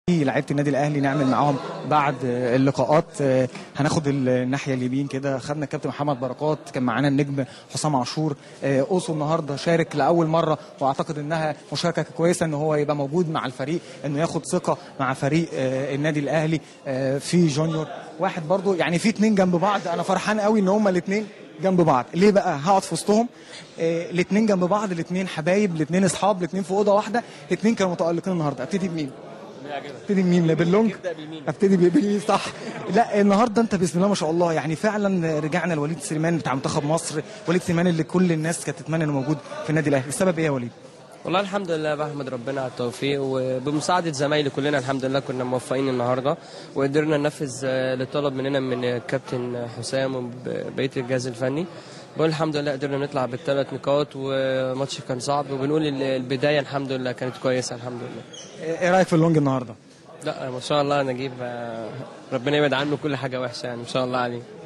لعيبه النادي الاهلي نعمل معاهم بعد اللقاءات هناخد الناحيه اليمين كده خدنا الكابتن محمد بركات كان معانا النجم حسام عاشور اوسو النهارده شارك لاول مره واعتقد انها مشاركه كويسه ان هو يبقى موجود مع الفريق انه ياخد ثقه مع فريق النادي الاهلي في جونيور واحد برضو يعني في اتنين جنب بعض انا فرحان قوي ان هما الاتنين جنب بعض ليه بقى هقعد في وسطهم آه الاثنين جنب بعض الاثنين حبايب الاثنين اصحاب الاثنين في اوضه واحده الاثنين كانوا متالقين النهارده ابتدي بمين ابتدي بمين باللونج ابتدي بمين صح لا النهارده انت بسم الله ما شاء الله يعني فعلا رجعنا لوليد سليمان بتاع منتخب مصر وليد سليمان اللي كل الناس كانت تتمنى انه موجود في النادي الاهلي السبب ايه يا وليد والله الحمد لله بحمد ربنا على التوفيق وبمساعدة زمايلي كلنا الحمد لله كنا موفقين النهارده وقدرنا ننفذ اللي طلب مننا من الكابتن حسام وبقية الجهاز الفني بقول الحمد لله قدرنا نطلع بالثلاث نقاط وماتش كان صعب وبنقول البداية الحمد لله كانت كويسة الحمد لله ايه رايك في اللونج النهارده؟ لا ما شاء الله نجيب ربنا يبعد عنه كل حاجة وحشة يعني ما شاء الله عليه